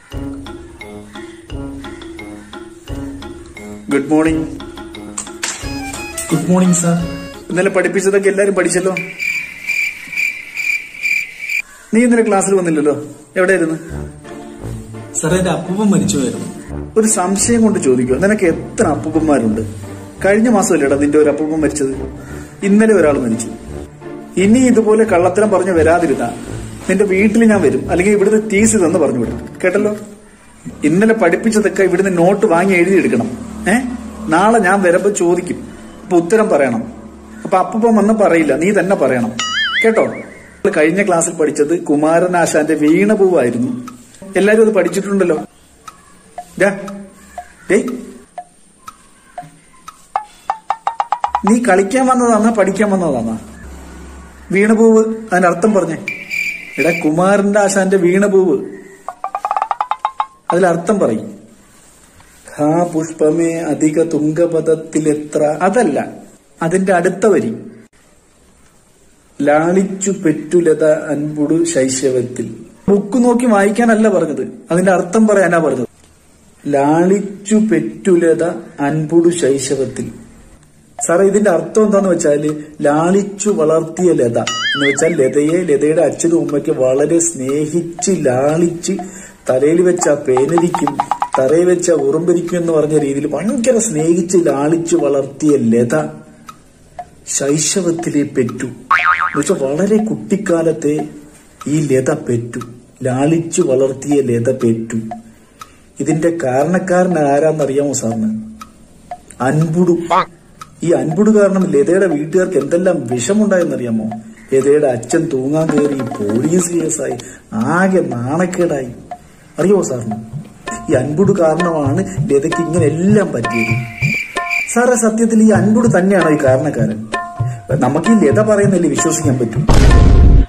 good morning good morning sir ഇന്നലെ പഠിപ്പിച്ചതൊക്കെ എല്ലാരും പഠിച്ചല്ലോ നീ ഇന്നലെ ക്ലാസ്സിൽ വന്നില്ലല്ലോ എവിടെയായിരുന്നു സാർ എന്റെ അപ്പൂപ്പൻ മരിച്ചുപോയിരുന്നു ഒരു സംശയം കൊണ്ട് ചോദിക്കുക നിനക്ക് എത്ര അപ്പൂപ്പന്മാരുണ്ട് കഴിഞ്ഞ മാസമല്ലേടാ നിന്റെ ഒരു അപ്പൂപ്പൻ മരിച്ചത് ഇന്നലെ ഒരാൾ മരിച്ചു ഇനി ഇതുപോലെ കള്ളത്തരം പറഞ്ഞു വരാതിരുന്ന നിന്റെ വീട്ടിൽ ഞാൻ വരും അല്ലെങ്കിൽ ഇവിടുന്ന് തീസി തന്ന് പറഞ്ഞു വിടും കേട്ടല്ലോ ഇന്നലെ പഠിപ്പിച്ചതൊക്കെ ഇവിടുന്ന് നോട്ട് വാങ്ങി എഴുതിയെടുക്കണം ഏ നാളെ ഞാൻ വരുമ്പോ ചോദിക്കും അപ്പൊ ഉത്തരം പറയണം അപ്പൊ അപ്പൂപ്പൻ വന്ന് പറയില്ല നീ തന്നെ പറയണം കേട്ടോ കഴിഞ്ഞ ക്ലാസ്സിൽ പഠിച്ചത് കുമാരനാശാന്റെ വീണപൂവായിരുന്നു എല്ലാരും അത് പഠിച്ചിട്ടുണ്ടല്ലോ ദാ, ഡേയ് നീ കളിക്കാൻ വന്നതാന്നാ പഠിക്കാൻ വന്നതാന്നാ വീണപൂവ് അതിന്റെ അർത്ഥം പറഞ്ഞേ എടാ കുമാരന്റെ ആശാന്റെ വീണപൂവ് അതിലർത്ഥം പറയും ഹാ പുഷ്പമേ അധിക തുങ്കപദത്തിലെത്ര അതല്ല അതിന്റെ അടുത്ത വരി ലാളിച്ചു പെറ്റുലത അൻപുടു ശൈശവത്തിൽ ബുക്ക് നോക്കി വായിക്കാനല്ല പറഞ്ഞത് അതിന്റെ അർത്ഥം പറയാനാ പറഞ്ഞത് ലാളിച്ചു പെറ്റുലത അൻപുടു ശൈശവത്തിൽ സാറേ ഇതിന്റെ അർത്ഥം എന്താന്ന് വെച്ചാല് ലാളിച്ചു വളർത്തിയ ലത എന്ന് വെച്ചാൽ ലതയെ ലതയുടെ അച്ഛനും ഉമ്മയ്ക്ക് വളരെ സ്നേഹിച്ച് ലാളിച്ച് തലയിൽ വെച്ച പേനരിക്കും തറയിൽ വെച്ച ഉറുമ്പരിക്കും എന്ന് പറഞ്ഞ രീതിയിൽ ഭയങ്കര സ്നേഹിച്ച് ലാളിച്ചു വളർത്തിയ ലത ശൈശവത്തിലെ പെറ്റു എന്നുവെച്ചാൽ വളരെ കുട്ടിക്കാലത്തെ ഈ ലത പെറ്റു ലാളിച്ചു വളർത്തിയ ലത പെറ്റു ഇതിന്റെ കാരണക്കാരൻ ആരാന്നറിയാമോ സാറിന് അൻപുടു ഈ അൻപുടു കാരണം ലതയുടെ വീട്ടുകാർക്ക് എന്തെല്ലാം വിഷമുണ്ടായെന്നറിയാമോ ലതയുടെ അച്ഛൻ തൂങ്ങാൻ കയറി പോലീസ് കേസായി ആകെ നാണക്കേടായി അറിയോ സാറിന് ഈ അൻപുടു കാരണമാണ് ലതയ്ക്ക് ഇങ്ങനെ എല്ലാം പറ്റിയത് സാറേ സത്യത്തിൽ ഈ അൻപുടു തന്നെയാണോ ഈ കാരണക്കാരൻ നമുക്ക് ഈ ലത പറയുന്നല്ലേ വിശ്വസിക്കാൻ പറ്റും